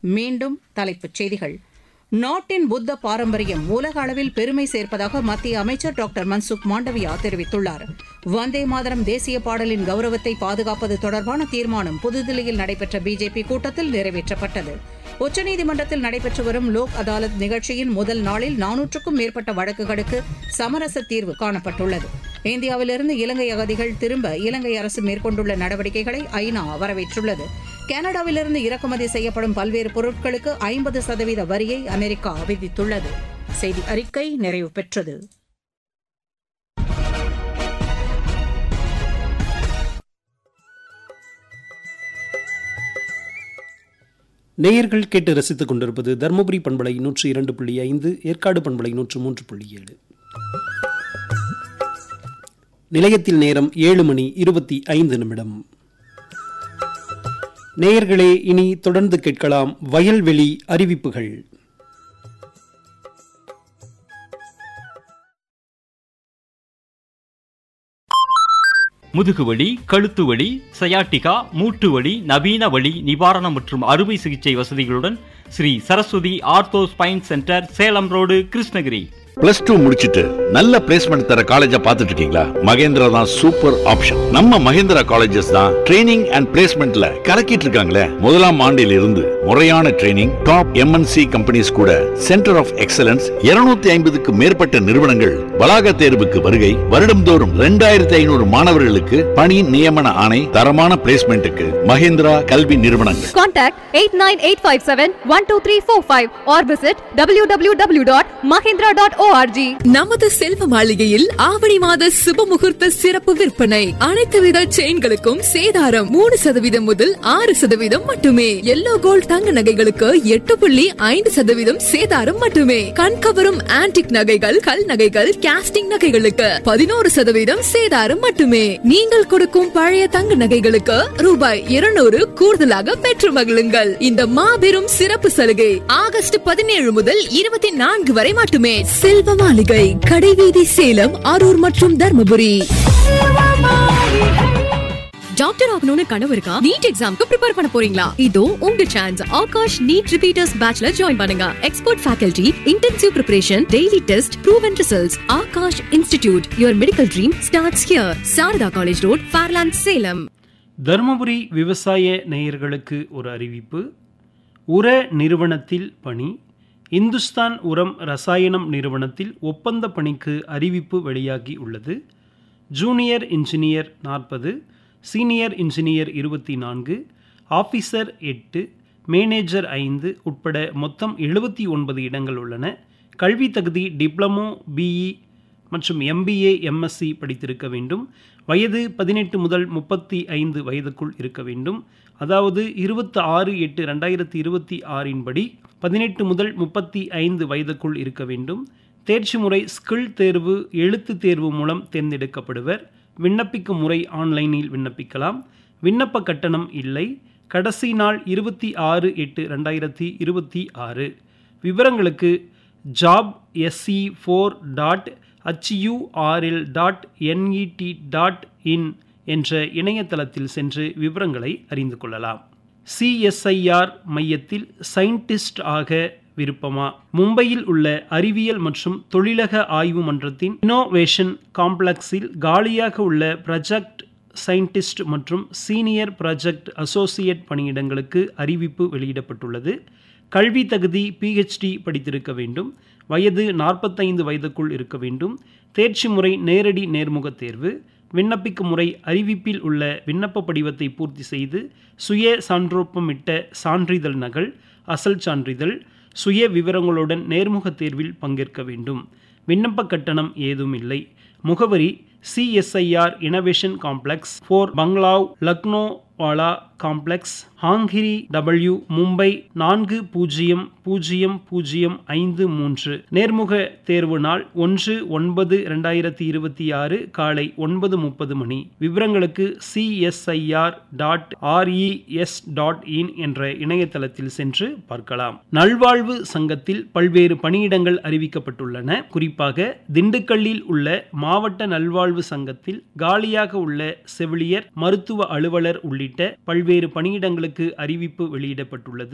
மீண்டும் தலைப்புச் செய்திகள் நாட்டின் புத்த பாரம்பரியம் உலக அளவில் பெருமை சேர்ப்பதாக மத்திய அமைச்சர் டாக்டர் மன்சுக் மாண்டவியா தெரிவித்துள்ளார் வந்தே மாதரம் தேசிய பாடலின் கௌரவத்தை பாதுகாப்பது தொடர்பான தீர்மானம் புதுதில்லியில் நடைபெற்ற பிஜேபி கூட்டத்தில் நிறைவேற்றப்பட்டது உச்சநீதிமன்றத்தில் நடைபெற்று வரும் லோக் அதாலத் நிகழ்ச்சியின் முதல் நாளில் நானூற்றுக்கும் மேற்பட்ட வழக்குகளுக்கு சமரச தீர்வு காணப்பட்டுள்ளது இந்தியாவிலிருந்து இலங்கை அகதிகள் திரும்ப இலங்கை அரசு மேற்கொண்டுள்ள நடவடிக்கைகளை ஐநா வரவேற்றுள்ளது கனடாவிலிருந்து இறக்குமதி செய்யப்படும் பல்வேறு பொருட்களுக்கு ஐம்பது சதவீத வரியை அமெரிக்கா விதித்துள்ளது செய்தி அறிக்கை நிறைவு பெற்றது நேயர்கள் கேட்டு ரசித்துக் கொண்டிருப்பது தருமபுரி பண்பலை நூற்றி இரண்டு புள்ளி ஐந்து ஏற்காடு பண்பலை நூற்று மூன்று புள்ளி ஏழு நிலையத்தில் நேரம் ஏழு மணி இருபத்தி ஐந்து நிமிடம் நேயர்களே இனி தொடர்ந்து கேட்கலாம் வயல்வெளி அறிவிப்புகள் முதுகுவலி கழுத்து வலி சயாட்டிகா மூட்டு வலி நவீன வலி நிவாரணம் மற்றும் அறுவை சிகிச்சை வசதிகளுடன் Sri Saraswati ortho spine centre Salem road Krishnagiri plus two முடிச்சிட்டு நல்ல பிளேஸ்மெண்ட் தர காலேஜா பார்த்துட்டு இருக்கீங்களா மகேந்திரா தான் சூப்பர் ஆப்ஷன் நம்ம மகேந்திரா காலேஜஸ் தான் ட்ரைனிங் அண்ட் பிளேஸ்மெண்ட்ல கலக்கிட்டு இருக்காங்களே முதலாம் ஆண்டில் இருந்து முறையான ட்ரைனிங் டாப் எம்என்சி கம்பெனிஸ் கூட சென்டர் ஆஃப் எக்ஸலன்ஸ் 250 ஐம்பதுக்கு மேற்பட்ட நிறுவனங்கள் வளாக தேர்வுக்கு வருகை வருடம்தோறும் ரெண்டாயிரத்தி ஐநூறு மாணவர்களுக்கு பணி நியமன ஆணை தரமான பிளேஸ்மெண்ட்டுக்கு மகேந்திரா கல்வி நிறுவனங்கள் Contact 89857-12345 or visit www.mahindra.org. நமது செல்வ மாளிகையில் ஆவணி மாத சுப முகூர்த்த சிறப்பு விற்பனை அனைத்து வித செயின்களுக்கும் சேதாரம் மூணு சதவீதம் முதல் ஆறு சதவீதம் மட்டுமே எல்லோ கோல்ட் தங்க நகைகளுக்கு எட்டு புள்ளி ஐந்து சதவீதம் சேதாரம் மட்டுமே கண்கவரும் ஆன்டிக் நகைகள் கல் நகைகள் கேஸ்டிங் நகைகளுக்கு பதினோரு சதவீதம் சேதாரம் மட்டுமே நீங்கள் கொடுக்கும் பழைய தங்க நகைகளுக்கு ரூபாய் இருநூறு கூடுதலாக பெற்று மகிழுங்கள் இந்த மாபெரும் சிறப்பு சலுகை ஆகஸ்ட் பதினேழு முதல் இருபத்தி நான்கு வரை மட்டுமே செல்வ மாளிகை கடைவீதி சேலம் அரூர் மற்றும் தர்மபுரி டாக்டர் ஆகணும்னு கனவு இருக்கா நீட் எக்ஸாம்க்கு ப்ரிப்பேர் பண்ண போறீங்களா இதோ உங்க சான்ஸ் ஆகாஷ் நீட் ரிப்பீட்டர்ஸ் பேட்ச்ல ஜாயின் பண்ணுங்க expert faculty intensive preparation daily test proven results Aakash institute your medical dream starts here Saradha college road Fairland Salem Dharmapuri விவசாய நேயர்களுக்கு ஒரு அறிவிப்பு உர நிறுவனத்தில் பணி இந்துஸ்தான் உரம் ரசாயனம் நிறுவனத்தில் ஒப்பந்த பணிக்கு அறிவிப்பு வெளியாகி உள்ளது ஜூனியர் இன்ஜினியர் நாற்பது சீனியர் இன்ஜினியர் இருபத்தி நான்கு ஆஃபீஸர் எட்டு மேனேஜர் ஐந்து உட்பட மொத்தம் எழுபத்தி ஒன்பது இடங்கள் உள்ளன கல்வி தகுதி டிப்ளமோ பிஇ மற்றும் எம்பிஏ எம்எஸ்சி படித்திருக்க வேண்டும் வயது பதினெட்டு முதல் முப்பத்தி ஐந்து வயதுக்குள் இருக்க வேண்டும் அதாவது இருபத்தி ஆறு எட்டு ரெண்டாயிரத்தி இருபத்தி ஆறின் படி பதினெட்டு முதல் முப்பத்தி ஐந்து வயதுக்குள் இருக்க வேண்டும் தேர்ச்சி முறை ஸ்கில் தேர்வு எழுத்து தேர்வு மூலம் தேர்ந்தெடுக்கப்படுவர் விண்ணப்பிக்கும் முறை ஆன்லைனில் விண்ணப்பிக்கலாம் விண்ணப்ப கட்டணம் இல்லை கடைசி நாள் இருபத்தி ஆறு எட்டு ரெண்டாயிரத்தி இருபத்தி ஆறு விவரங்களுக்கு job SC four dot HURL dot NET dot in என்ற இணையதளத்தில் சென்று விவரங்களை அறிந்து கொள்ளலாம் சிஎஸ்ஐஆர் மையத்தில் சயின்டிஸ்ட் ஆக விருப்பமா மும்பையில் உள்ள அறிவியல் மற்றும் தொழிலக ஆய்வு மன்றத்தின் இனோவேஷன் காம்ப்ளெக்ஸில் காலியாக உள்ள ப்ராஜெக்ட் சயின்டிஸ்ட் மற்றும் சீனியர் ப்ராஜெக்ட் அசோசியேட் பணியிடங்களுக்கு அறிவிப்பு வெளியிடப்பட்டுள்ளது கல்வி தகுதி பிஹெச்டி படித்திருக்க வேண்டும் வயது நாற்பத்தைந்து வயதுக்குள் இருக்க வேண்டும் தேர்ச்சி முறை நேரடி நேர்முக தேர்வு விண்ணப்பிக்கும் முறை அறிவிப்பில் உள்ள விண்ணப்ப படிவத்தை பூர்த்தி செய்து சுய சான்றொப்பமிட்ட சான்றிதழ் நகல் அசல் சான்றிதழ் சுய விவரங்களுடன் நேர்முக தேர்வில் பங்கேற்க வேண்டும் விண்ணப்ப கட்டணம் ஏதும் இல்லை முகவரி CSIR innovation complex four bungalow Lokhandwala complex Andheri W Mumbai நான்கு பூஜ்ஜியம் பூஜ்ஜியம் பூஜ்ஜியம் ஐந்து மூன்று நேர்முக தேர்வு நாள் ஒன்று ஒன்பது ரெண்டாயிரத்தி இருபத்தி ஆறு காலை ஒன்பது முப்பது மணி விவரங்களுக்கு CSIR dot RES dot in என்ற இணையதளத்தில் சென்று பார்க்கலாம் நல்வாழ்வு சங்கத்தில் பல்வேறு பணியிடங்கள் அறிவிக்கப்பட்டுள்ளன குறிப்பாக திண்டுக்கல்லில் உள்ள மாவட்ட நல்வாழ்வு சங்கத்தில் காலியாக உள்ள செவிலியர் மருத்துவ அலுவலர் உள்ளிட்ட பல்வேறு பணியிடங்களுக்கு அறிவிப்பு வெளியிடப்பட்டுள்ளது